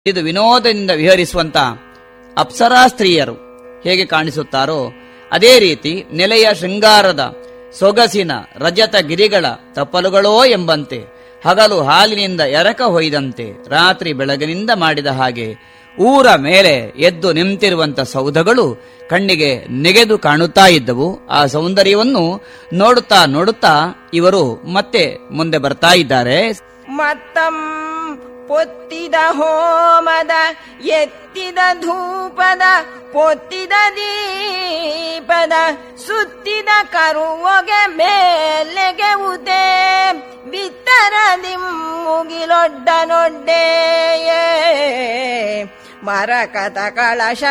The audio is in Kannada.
ಇದು ವಿನೋದದಿಂದ ವಿಹರಿಸುವಂತ ಅಪ್ಸರಾ ಸ್ತ್ರೀಯರು ಹೇಗೆ ಕಾಣಿಸುತ್ತಾರೋ ಅದೇ ರೀತಿ ನೆಲೆಯ ಶೃಂಗಾರದ ಸೊಗಸಿನ ರಜತ ಗಿರಿಗಳ ತಪ್ಪಲುಗಳೋ ಎಂಬಂತೆ ಹಗಲು ಹಾಲಿನಿಂದ ಎರಕ ಹೊಯ್ದಂತೆ ರಾತ್ರಿ ಬೆಳಗಿನಿಂದ ಮಾಡಿದ ಹಾಗೆ ಊರ ಮೇಲೆ ಎದ್ದು ನಿಂತಿರುವಂತ ಸೌಧಗಳು ಕಣ್ಣಿಗೆ ನೆಗೆದು ಕಾಣುತ್ತಾ ಇದ್ದವು ಆ ಸೌಂದರ್ಯವನ್ನು ನೋಡುತ್ತಾ ನೋಡುತ್ತಾ ಇವರು ಮತ್ತೆ ಮುಂದೆ ಬರ್ತಾ ಇದ್ದಾರೆ ಮತ್ತಂ ಪೊತ್ತಿದ ಹೋಮದ ಎತ್ತಿದ ಧೂಪದ ಪೊತ್ತಿದ ದೀಪದ ಸುತ್ತಿದ ಕರುವೊಗೆ ಮೇಲೆಗೆ ಉದೆ ಬಿತ್ತರದಿ ಮುಗಿಲೊಡ್ಡ ನೊಡ್ಡೆಯೇ ಮರಕತ ಕಳಶ